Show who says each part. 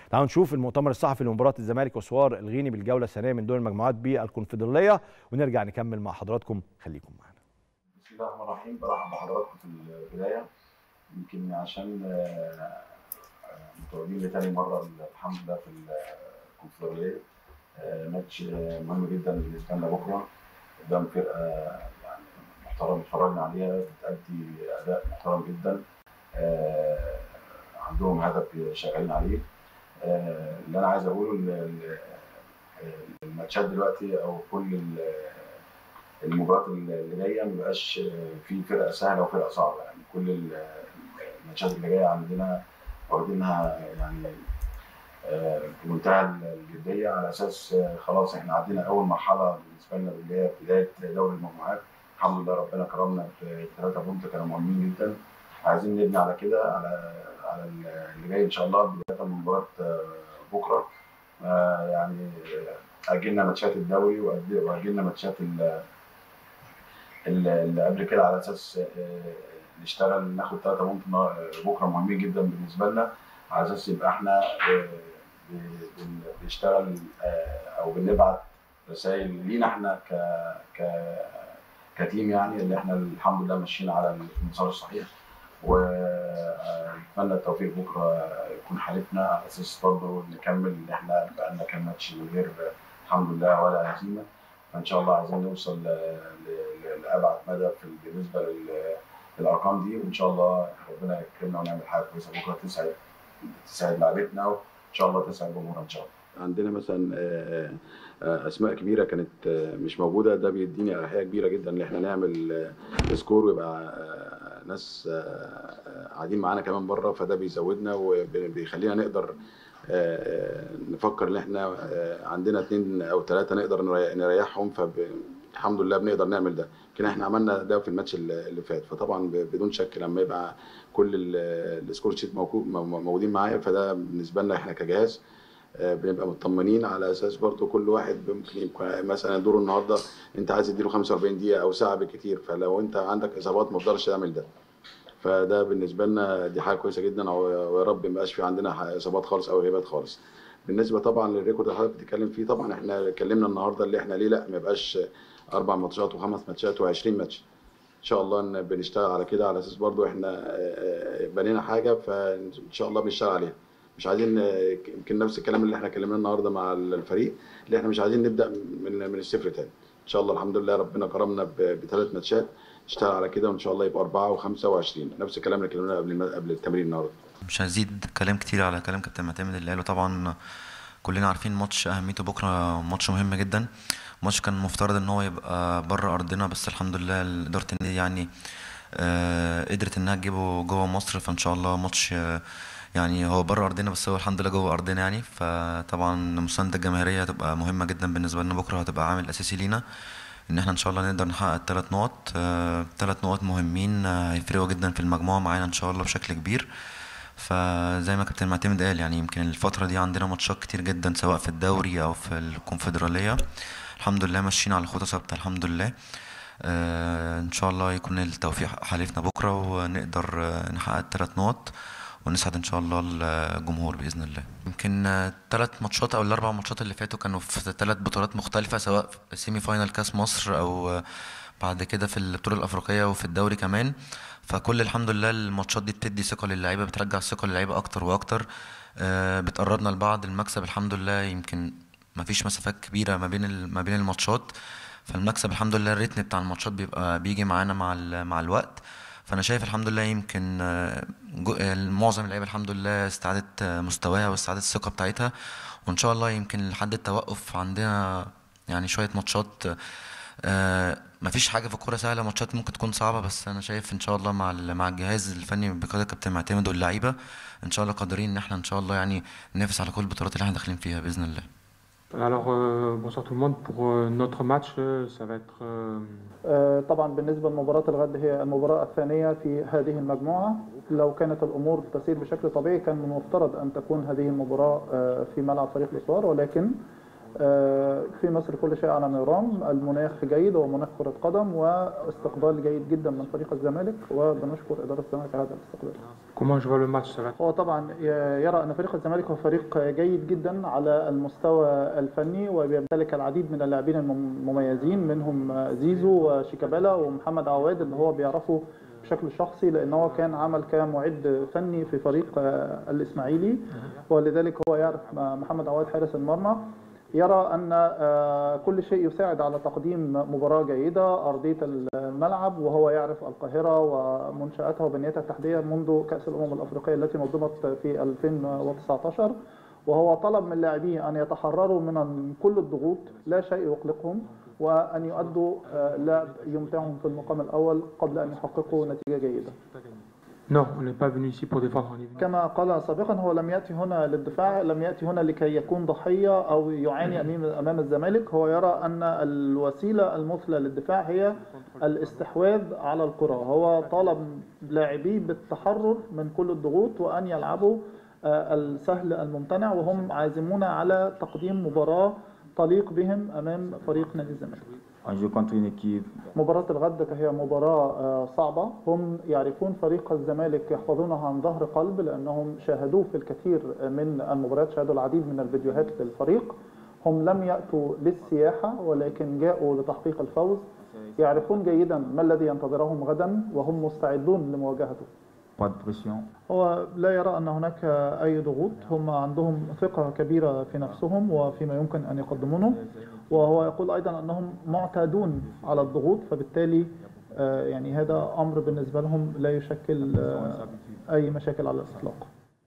Speaker 1: تعالوا نشوف المؤتمر الصحفي لمباراه الزمالك وسوار الغيني بالجوله الثانيه من دور المجموعات بالكونفدراليه ونرجع نكمل مع حضراتكم خليكم معانا
Speaker 2: بسم الله الرحمن الرحيم برحب بحضراتكم في البدايه يمكن عشان متواجدين لتاني مره الحمد لله في الكونفدراليه ماتش مهم جدا بالنسبه لنا بكره قدام فرقه يعني محترمه اتفرجنا عليها بتأدي اداء محترم جدا عندهم هدف شغالين عليه اللي انا عايز اقوله الماتشات دلوقتي او كل المباريات اللي جايه ما بقاش في فرقه سهله وفرقه صعبه يعني كل الماتشات اللي جايه عندنا واخدينها يعني بمنتهى الجديه على اساس خلاص احنا عدينا اول مرحله بالنسبه لنا اللي هي بدايه دوري المجموعات الحمد لله ربنا كرمنا بثلاثه بونت كانوا مهمين جدا عايزين نبني على كده على على اللي جاي ان شاء الله بدايه من مباراه بكره يعني اجلنا ماتشات الدوري واجلنا ماتشات اللي قبل كده على اساس نشتغل ناخد ثلاثه بونت بكره مهمين جدا بالنسبه لنا على اساس يبقى احنا بنشتغل او بنبعت رسائل لينا احنا ك ك كتيم يعني اللي احنا الحمد لله ماشيين على المسار الصحيح ونتمنى التوفيق بكره يكون حالفنا على اساس برضه نكمل ان احنا بقى لنا كام ماتش من غير الحمد لله ولا هزيمه فان شاء الله عايزين نوصل لابعد مدى في بالنسبه للارقام دي وان شاء الله ربنا يكرمنا ونعمل حاجه كويسه بكره تسعد تسعد لعبتنا وان شاء الله تسعد جمهورنا ان شاء الله.
Speaker 3: عندنا مثلا اسماء كبيره كانت مش موجوده ده بيديني اريحيه كبيره جدا ان احنا نعمل سكور ويبقى ناس قاعدين معانا كمان بره فده بيزودنا وبيخلينا نقدر نفكر ان احنا عندنا اثنين او ثلاثه نقدر نريحهم فالحمد لله بنقدر نعمل ده يمكن احنا عملنا ده في الماتش اللي فات فطبعا بدون شك لما يبقى كل السكور شيت موجودين معايا فده بالنسبه لنا احنا كجهاز بنبقى مطمنين على اساس برضو كل واحد ممكن يبقى مثلا دوره النهارده انت عايز تديله 45 دقيقه او ساعه بالكتير فلو انت عندك اصابات ما تقدرش تعمل ده فده بالنسبه لنا دي حاجه كويسه جدا ويا رب ما يبقاش في عندنا اصابات خالص او غيابات خالص بالنسبه طبعا للريكورد اللي حضرتك بتتكلم فيه طبعا احنا اتكلمنا النهارده اللي احنا ليه لا ما يبقاش اربع ماتشات وخمس ماتشات و20 ماتش ان شاء الله ان بنشتغل على كده على اساس برضو احنا بنينا حاجه فان شاء الله بنشتغل عليها مش عايزين يمكن نفس الكلام اللي احنا اتكلمناه النهارده مع الفريق اللي احنا مش عايزين نبدا من من الصفر تاني ان شاء الله الحمد لله ربنا كرمنا بثلاث ماتشات نشتغل على كده وان شاء الله يبقى اربعه وخمسه وعشرين نفس الكلام اللي اتكلمناه قبل قبل التمرين النهارده
Speaker 4: مش هنزيد كلام كتير على كلام كابتن معتمد اللي قاله طبعا كلنا عارفين ماتش اهميته بكره ماتش مهم جدا ماتش كان مفترض ان هو يبقى بره ارضنا بس الحمد لله اداره النادي يعني آه قدرت انها تجيبه جوه مصر فان شاء الله ماتش آه يعني هو بره ارضنا بس هو الحمد لله جوه ارضنا يعني فطبعا المسانده الجماهيريه هتبقى مهمه جدا بالنسبه لنا بكره هتبقى عامل اساسي لينا ان احنا ان شاء الله نقدر نحقق الثلاث نقط ثلاث نقط مهمين هيفرقوا جدا في المجموعه معانا ان شاء الله بشكل كبير فزي ما كابتن معتمد قال يعني يمكن الفتره دي عندنا ماتشات كتير جدا سواء في الدوري او في الكونفدراليه الحمد لله ماشيين على خطى ثابته الحمد لله آه ان شاء الله يكون التوفيق حالفنا بكره ونقدر نحقق الثلاث نقط ونسعد ان شاء الله الجمهور باذن الله يمكن ثلاث ماتشات او الاربع ماتشات اللي فاتوا كانوا في ثلاث بطولات مختلفه سواء سيمي فاينال كاس مصر او بعد كده في البطوله الافريقيه وفي الدوري كمان فكل الحمد لله الماتشات دي بتدي ثقه للعيبه بترجع الثقه للعيبه اكتر واكتر بتقربنا لبعض المكسب الحمد لله يمكن ما فيش مسافات كبيره ما بين ما بين الماتشات فالمكسب الحمد لله الريتم بتاع الماتشات بيبقى بيجي معانا مع مع الوقت فانا شايف الحمد لله يمكن معظم اللعيبه الحمد لله استعادت مستواها واستعادت الثقه بتاعتها وان شاء الله يمكن لحد التوقف عندنا يعني شويه ماتشات مفيش حاجه في الكوره سهله ماتشات ممكن تكون صعبه بس انا شايف ان شاء الله مع مع الجهاز الفني بقياده كابتن معتمد واللعيبه ان شاء الله قادرين ان احنا ان شاء الله يعني ننافس على كل البطولات اللي احنا داخلين فيها باذن الله
Speaker 5: Alors, euh, bonsoir tout le monde. Pour euh, notre match, euh, ça va être.
Speaker 6: طبعا بالنسبة لمباراة الغد هي المباراة الثانية في هذه المجموعة لو كانت الأمور تسير بشكل طبيعي كان من المفترض أن تكون هذه المباراة في ملعب فريق الإسوار ولكن آه، في مصر كل شيء على نظام المناخ جيد ومناخ كرة قدم واستقبال جيد جدا من فريق الزمالك وبنشكر إدارة الزمالك على هذا الاستقبال
Speaker 5: Comment je vois le match Ça va être
Speaker 6: هو طبعا ي- يرى أن فريق الزمالك هو فريق جيد جدا على المستوى الفني وبيمتلك العديد من اللاعبين المميزين منهم زيزو وشيكابالا ومحمد عواد اللي هو بيعرفه بشكل شخصي لأن هو كان عمل كمعد فني في فريق آه، الإسماعيلي ولذلك هو يعرف محمد عواد حارس المرمى يرى أن آه، كل شيء يساعد على تقديم مباراة جيدة أرضية الملعب وهو يعرف القاهرة ومنشآتها وبنيتها التحتية منذ كأس الأمم الأفريقية التي نظمت في 2019 وهو طلب من لاعبيه أن يتحرروا من كل الضغوط لا شيء يقلقهم وأن يؤدوا آه، لعب يمتعهم في المقام الأول قبل أن يحققوا نتيجة جيدة
Speaker 5: Non, on n'est pas venu ici pour défendre un événement.
Speaker 6: كما قال سابقا هو لم يأتي هنا للدفاع لم يأتي هنا لكي يكون ضحية أو يعاني أمام أمام الزمالك هو يرى أن الوسيلة المثلى للدفاع هي الاستحواذ على الكرة هو طالب لاعبيه بالتحرر من كل الضغوط وأن يلعبوا آه، السهل الممتنع وهم عازمون على تقديم مباراة تليق بهم أمام فريق نادي الزمالك
Speaker 7: On joue contre une équipe
Speaker 6: مباراة الغد فهي مباراة آه، صعبة هم يعرفون فريق الزمالك يحفظونها عن ظهر قلب لأنهم شاهدوه في الكثير من المباريات شاهدوا العديد من الفيديوهات للفريق هم لم يأتوا للسياحة ولكن جاءوا لتحقيق الفوز يعرفون جيدا ما الذي ينتظرهم غدا وهم مستعدون لمواجهته
Speaker 7: pas de pression.
Speaker 6: هو لا يرى أن هناك أي ضغوط هم عندهم ثقة كبيرة في نفسهم وفيما يمكن أن يقدمونه وهو يقول أيضا أنهم معتادون على الضغوط فبالتالي آه، يعني هذا أمر بالنسبة لهم لا يشكل آه، أي مشاكل على الإطلاق